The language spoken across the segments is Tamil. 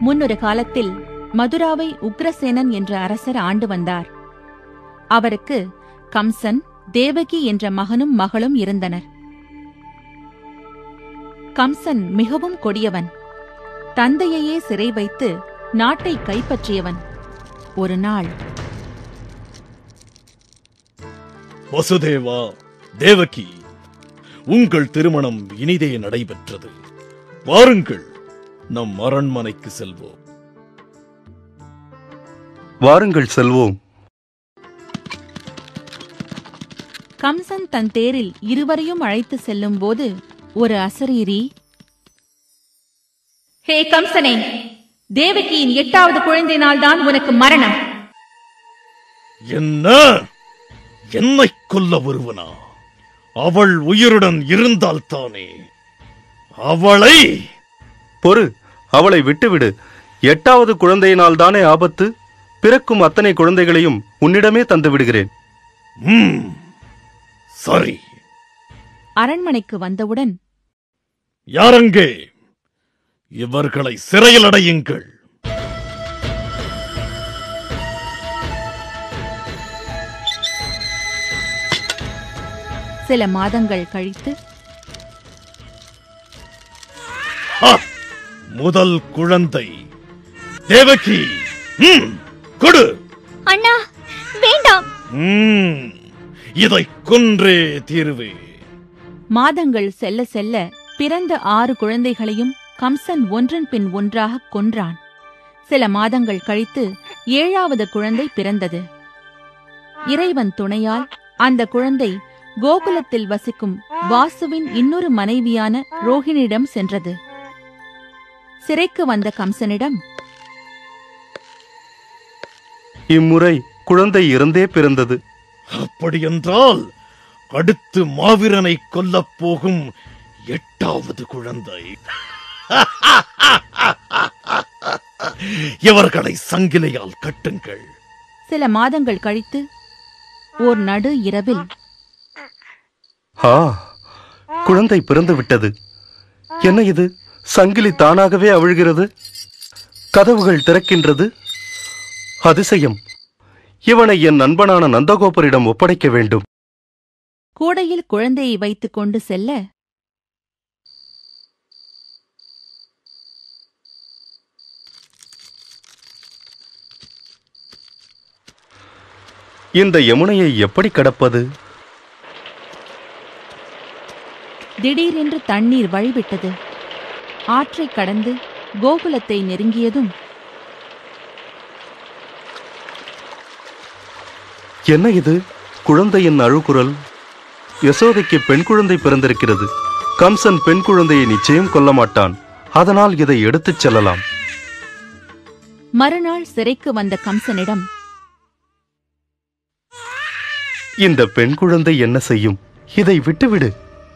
முன்னொரு காலத்தில் மதுராவை உக்ரசேனன் என்ற அரசர் ஆண்டு வந்தார் அவருக்கு கம்சன் தேவகி என்ற மகனும் மகளும் இருந்தனர் கம்சன் மிகவும் கொடியவன் தந்தையையே சிறை வைத்து நாட்டை கைப்பற்றியவன் ஒரு நாள் வசுதேவா தேவகி உங்கள் திருமணம் இனிதே நடைபெற்றது வாருங்கள் நம் அரண்மனைக்கு செல்வோம் வாருங்கள் செல்வோம் கம்சன் தன் தேரில் இருவரையும் அழைத்து செல்லும்போது ஒரு அசரீரி ஹே கம்சனே தேவகியின் எட்டாவது குழந்தை நாள்தான் உனக்கு மரணம் என்ன என்னை கொல்ல வருவனா அவள் உயிருடன் இருந்தால்தானே அவளை பொறு அவளை விட்டுவிடு எட்டாவது குழந்தையினால் தானே ஆபத்து பிறக்கும் அத்தனை குழந்தைகளையும் உன்னிடமே தந்து விடுகிறேன் ம், சரி அரண்மனைக்கு வந்தவுடன் யாரங்கே இவர்களை சிறையில் அடையுங்கள் சில மாதங்கள் கழித்து ஹா! முதல் குழந்தை தேவகி ம், கொடு அண்ணா வேண்டாம் ம், இதை கொன்றே தீருவே மாதங்கள் செல்ல செல்ல பிறந்த ஆறு குழந்தைகளையும் கம்சன் ஒன்றன் பின் ஒன்றாக கொன்றான் சில மாதங்கள் கழித்து ஏழாவது குழந்தை பிறந்தது இறைவன் துணையால் அந்த குழந்தை கோகுலத்தில் வசிக்கும் வாசுவின் இன்னொரு மனைவியான ரோஹிணியிடம் சென்றது சிறைக்கு வந்த கம்சனிடம் இம்முறை குழந்தை இறந்தே பிறந்தது அப்படியென்றால் அடுத்து மாவீரனை கொல்லப் போகும் எட்டாவது குழந்தை இவர்களை சங்கிலியால் கட்டுங்கள் சில மாதங்கள் கழித்து ஓர் நடு இரவில் ஆ குழந்தை பிறந்து விட்டது என்ன இது சங்கிலி தானாகவே அவிழ்கிறது கதவுகள் திறக்கின்றது அதிசயம் இவனை என் நண்பனான நந்தகோபரிடம் ஒப்படைக்க வேண்டும் கூடையில் குழந்தையை வைத்துக் கொண்டு செல்ல இந்த யமுனையை எப்படி கடப்பது திடீரென்று தண்ணீர் வழிவிட்டது ஆற்றைக் கடந்து கோகுலத்தை நெருங்கியதும் என்ன இது குழந்தையின் அழுகுரல் யசோதைக்கு பெண் குழந்தை பிறந்திருக்கிறது கம்சன் பெண் குழந்தையை நிச்சயம் கொல்ல மாட்டான் அதனால் இதை எடுத்துச் செல்லலாம் மறுநாள் சிறைக்கு வந்த கம்சனிடம் இந்த பெண் குழந்தை என்ன செய்யும் இதை விட்டுவிடு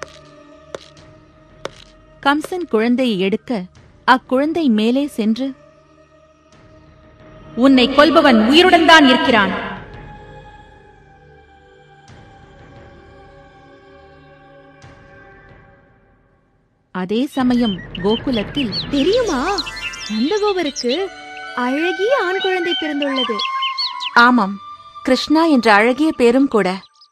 கம்சன் குழந்தையை எடுக்க அக்குழந்தை மேலே சென்று உன்னை கொல்பவன் உயிருடன் தான் இருக்கிறான் அதே சமயம் கோகுலத்தில் தெரியுமா நந்தகோபருக்கு அழகிய ஆண் குழந்தை பிறந்துள்ளது ஆமாம் கிருஷ்ணா என்ற அழகிய பேரும் கூட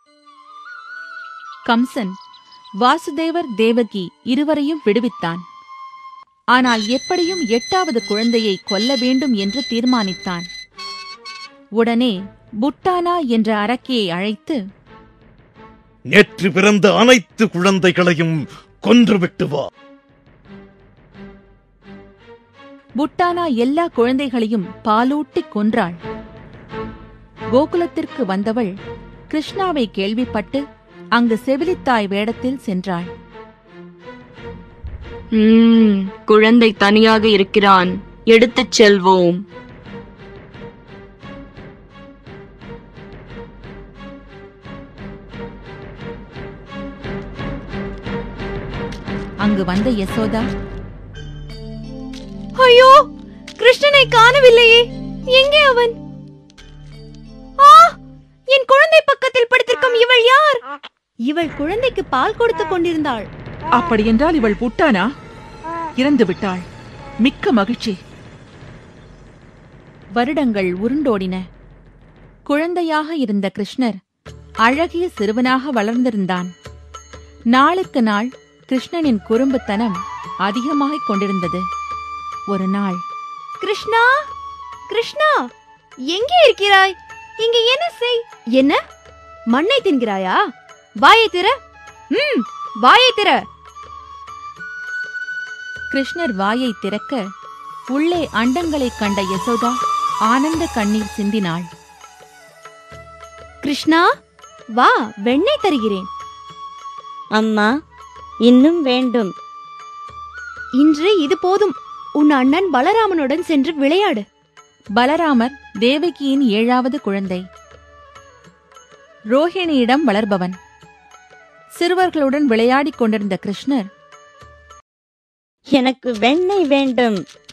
கம்சன் வாசுதேவர் தேவகி இருவரையும் விடுவித்தான் ஆனால் எப்படியும் எட்டாவது குழந்தையை கொல்ல வேண்டும் என்று தீர்மானித்தான் உடனே புட்டானா என்ற அரக்கியை அழைத்து நேற்று பிறந்த அனைத்து குழந்தைகளையும் கொன்றுவிட்டு வா புட்டானா எல்லா குழந்தைகளையும் பாலூட்டிக் கொன்றாள் கோகுலத்திற்கு வந்தவள் கிருஷ்ணாவை கேள்விப்பட்டு அங்கு செவிலித்தாய் வேடத்தில் சென்றாள் ம் குழந்தை தனியாக இருக்கிறான் எடுத்துச் செல்வோம் அங்கு வந்த யசோதா ஐயோ கிருஷ்ணனை காணவில்லையே எங்கே அவன் ஆ என் குழந்தை பக்கத்தில் படுத்திருக்கும் இவள் யார் இவள் குழந்தைக்கு பால் கொடுத்துக் கொண்டிருந்தாள் அப்படியென்றால் இவள் புட்டானா இறந்து விட்டாள் மிக்க மகிழ்ச்சி வருடங்கள் உருண்டோடின குழந்தையாக இருந்த கிருஷ்ணர் அழகிய சிறுவனாக வளர்ந்திருந்தான் நாளுக்கு நாள் கிருஷ்ணனின் குறும்புத்தனம் அதிகமாகிக் கொண்டிருந்தது ஒரு நாள் கிருஷ்ணா கிருஷ்ணா எங்கே இருக்கிறாய் இங்க என்ன செய் என்ன மண்ணை தின்கிறாயா வாயை திற ம் வாயை திற கிருஷ்ணர் வாயை திறக்க உள்ளே அண்டங்களைக் கண்ட யசோதா ஆனந்த கண்ணீர் சிந்தினாள் கிருஷ்ணா வா வெண்ணெய் தருகிறேன் அம்மா இன்னும் வேண்டும் இன்று இது போதும் உன் அண்ணன் பலராமனுடன் சென்று விளையாடு பலராமர் தேவகியின் ஏழாவது குழந்தை ரோஹிணியிடம் வளர்பவன் சிறுவர்களுடன் விளையாடிக் கொண்டிருந்த கிருஷ்ணர் எனக்கு வெண்ணெய் வேண்டும்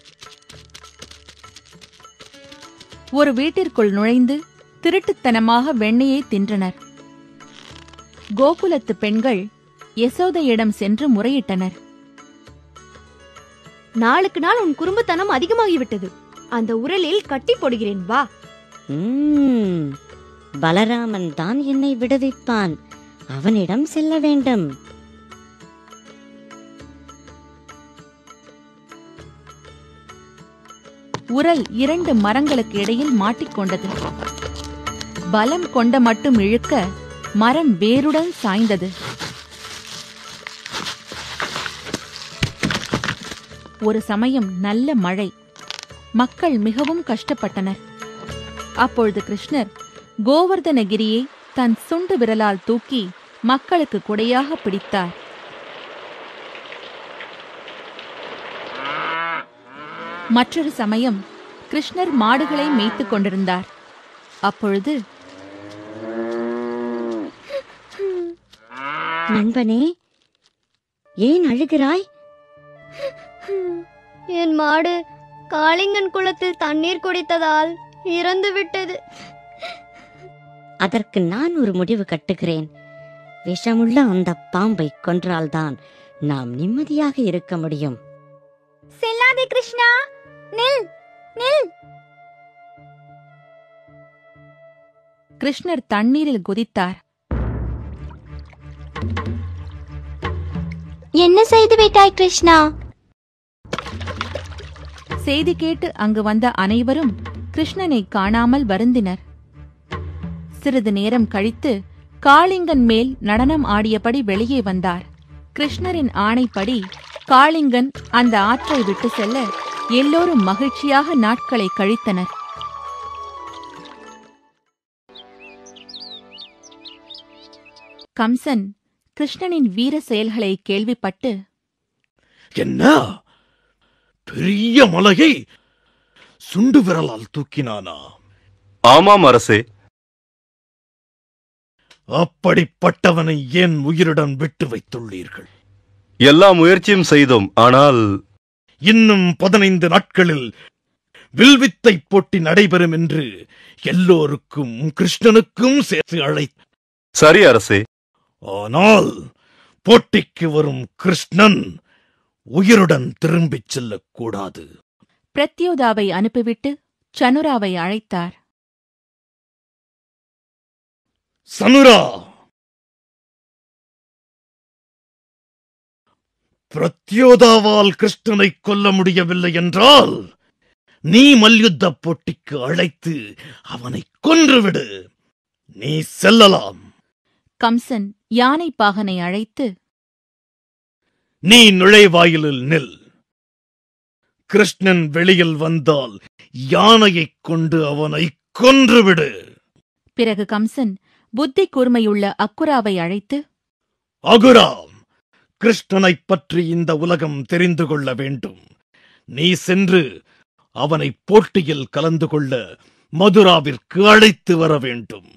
ஒரு வீட்டிற்குள் நுழைந்து திருட்டுத்தனமாக வெண்ணெயை தின்றனர் கோகுலத்து பெண்கள் யசோதையிடம் சென்று முறையிட்டனர் நாளுக்கு நாள் உன் குறும்புத்தனம் அதிகமாகிவிட்டது அந்த உரலில் கட்டி போடுகிறேன் வா ம்ம். பலராமன் தான் என்னை விடுவிப்பான் அவனிடம் செல்ல வேண்டும் உரல் இரண்டு மரங்களுக்கு இடையில் மாட்டிக்கொண்டது பலம் கொண்ட மட்டும் இழுக்க மரம் வேருடன் சாய்ந்தது ஒரு சமயம் நல்ல மழை மக்கள் மிகவும் கஷ்டப்பட்டனர் அப்பொழுது கிருஷ்ணர் கோவர்தனகிரியை தன் சுண்டு விரலால் தூக்கி மக்களுக்கு கொடையாக பிடித்தார் மற்றொரு சமயம் கிருஷ்ணர் மாடுகளை மேய்த்துக் கொண்டிருந்தார் அப்பொழுது நண்பனே ஏன் அழுகிறாய் என் மாடு காளிங்கன் குளத்தில் தண்ணீர் குடித்ததால் இறந்து விட்டது அதற்கு நான் ஒரு முடிவு கட்டுகிறேன் விஷமுள்ள அந்த பாம்பை கொன்றால்தான் நாம் நிம்மதியாக இருக்க முடியும் செல்லாதே கிருஷ்ணா நில் நில் கிருஷ்ணர் தண்ணீரில் குதித்தார் என்ன செய்து விட்டாய் கிருஷ்ணா செய்தி கேட்டு அங்கு வந்த அனைவரும் கிருஷ்ணனை காணாமல் வருந்தினர் சிறிது நேரம் கழித்து காளிங்கன் மேல் நடனம் ஆடியபடி வெளியே வந்தார் கிருஷ்ணரின் ஆணைப்படி காளிங்கன் அந்த ஆற்றை விட்டு செல்ல எல்லோரும் மகிழ்ச்சியாக நாட்களை கழித்தனர் கம்சன் கிருஷ்ணனின் வீர செயல்களை கேள்விப்பட்டு என்ன பெரிய மலையை சுண்டு விரலால் தூக்கினானா ஆமாம் அரசே அப்படிப்பட்டவனை ஏன் உயிருடன் விட்டு வைத்துள்ளீர்கள் எல்லா முயற்சியும் செய்தோம் ஆனால் இன்னும் பதினைந்து நாட்களில் வில்வித்தை போட்டி நடைபெறும் என்று எல்லோருக்கும் கிருஷ்ணனுக்கும் சேர்த்து அழை சரி அரசே ஆனால் போட்டிக்கு வரும் கிருஷ்ணன் உயிருடன் திரும்பிச் செல்லக்கூடாது பிரத்யோதாவை அனுப்பிவிட்டு சனுராவை அழைத்தார் சனுரா பிரத்யோதாவால் கிருஷ்ணனை கொல்ல முடியவில்லை என்றால் நீ மல்யுத்த போட்டிக்கு அழைத்து அவனை கொன்றுவிடு நீ செல்லலாம் கம்சன் யானை பாகனை அழைத்து நீ நுழைவாயிலில் நில் கிருஷ்ணன் வெளியில் வந்தால் யானையைக் கொண்டு அவனை கொன்றுவிடு பிறகு கம்சன் புத்தி கூர்மையுள்ள அக்குராவை அழைத்து அகுராம் கிருஷ்ணனைப் பற்றி இந்த உலகம் தெரிந்து கொள்ள வேண்டும் நீ சென்று அவனை போட்டியில் கலந்து கொள்ள மதுராவிற்கு அழைத்து வர வேண்டும்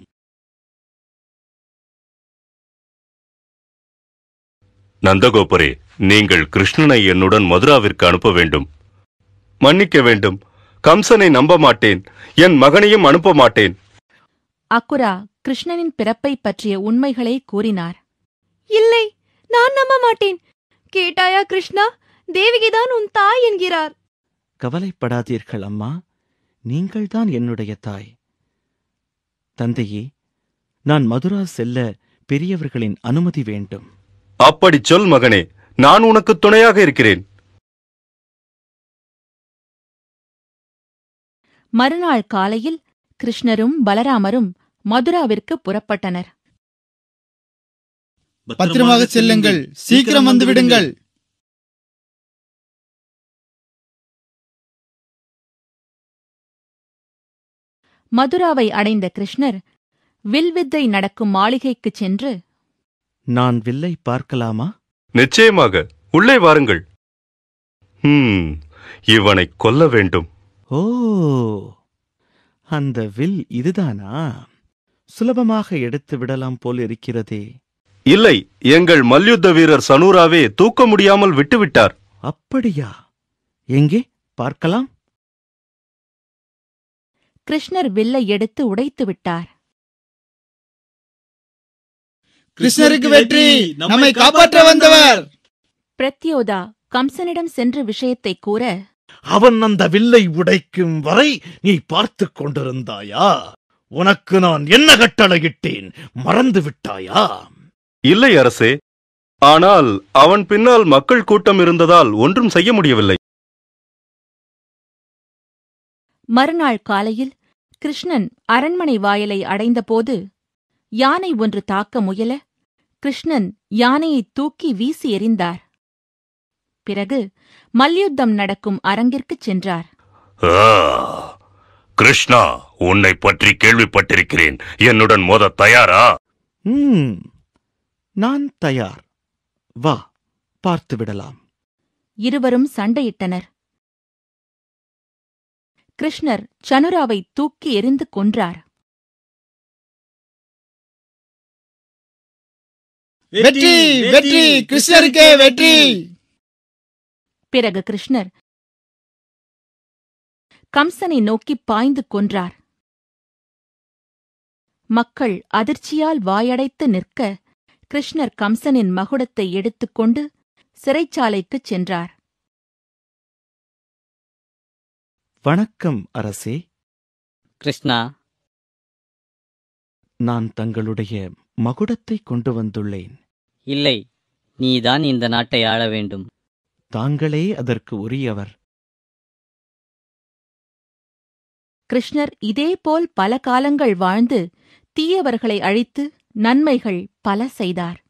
நந்தகோபரே நீங்கள் கிருஷ்ணனை என்னுடன் மதுராவிற்கு அனுப்ப வேண்டும் மன்னிக்க வேண்டும் கம்சனை நம்ப மாட்டேன் என் மகனையும் அனுப்ப மாட்டேன் அக்குரா கிருஷ்ணனின் பிறப்பை பற்றிய உண்மைகளை கூறினார் இல்லை நான் நம்ப மாட்டேன் கேட்டாயா கிருஷ்ணா தேவிகிதான் உன் தாய் என்கிறார் கவலைப்படாதீர்கள் அம்மா நீங்கள்தான் என்னுடைய தாய் தந்தையே நான் மதுரா செல்ல பெரியவர்களின் அனுமதி வேண்டும் அப்படிச் சொல் மகனே நான் உனக்கு துணையாக இருக்கிறேன் மறுநாள் காலையில் கிருஷ்ணரும் பலராமரும் மதுராவிற்கு புறப்பட்டனர் பத்திரமாக செல்லுங்கள் சீக்கிரம் வந்து விடுங்கள் மதுராவை அடைந்த கிருஷ்ணர் வில்வித்தை நடக்கும் மாளிகைக்குச் சென்று நான் வில்லை பார்க்கலாமா நிச்சயமாக உள்ளே வாருங்கள் ஹம் இவனை கொல்ல வேண்டும் ஓ அந்த வில் இதுதானா சுலபமாக எடுத்து விடலாம் போல் இருக்கிறதே இல்லை எங்கள் மல்யுத்த வீரர் சனூராவே தூக்க முடியாமல் விட்டுவிட்டார் அப்படியா எங்கே பார்க்கலாம் கிருஷ்ணர் வில்லை எடுத்து உடைத்து விட்டார் கிருஷ்ணருக்கு வெற்றி நம்மை காப்பாற்ற வந்தவர் பிரத்யோதா கம்சனிடம் சென்று விஷயத்தை கூற அவன் அந்த வில்லை உடைக்கும் வரை நீ பார்த்துக் கொண்டிருந்தாயா உனக்கு நான் என்ன கட்டளையிட்டேன் மறந்து விட்டாயா இல்லை அரசே ஆனால் அவன் பின்னால் மக்கள் கூட்டம் இருந்ததால் ஒன்றும் செய்ய முடியவில்லை மறுநாள் காலையில் கிருஷ்ணன் அரண்மனை வாயிலை அடைந்தபோது யானை ஒன்று தாக்க முயல கிருஷ்ணன் யானையை தூக்கி வீசி எறிந்தார் பிறகு மல்யுத்தம் நடக்கும் அரங்கிற்குச் சென்றார் கிருஷ்ணா உன்னை பற்றி கேள்விப்பட்டிருக்கிறேன் என்னுடன் மோத தயாரா ம் நான் தயார் வா பார்த்து விடலாம் இருவரும் சண்டையிட்டனர் கிருஷ்ணர் சனுராவை தூக்கி எறிந்து கொன்றார் வெற்றி வெற்றி கிருஷ்ணருக்கே வெற்றி பிறகு கிருஷ்ணர் கம்சனை நோக்கி பாய்ந்து கொன்றார் மக்கள் அதிர்ச்சியால் வாயடைத்து நிற்க கிருஷ்ணர் கம்சனின் மகுடத்தை எடுத்துக்கொண்டு சிறைச்சாலைக்குச் சென்றார் வணக்கம் அரசே கிருஷ்ணா நான் தங்களுடைய மகுடத்தை கொண்டு வந்துள்ளேன் இல்லை நீதான் இந்த நாட்டை ஆள வேண்டும் தாங்களே அதற்கு உரியவர் கிருஷ்ணர் இதேபோல் பல காலங்கள் வாழ்ந்து தீயவர்களை அழித்து நன்மைகள் பல செய்தார்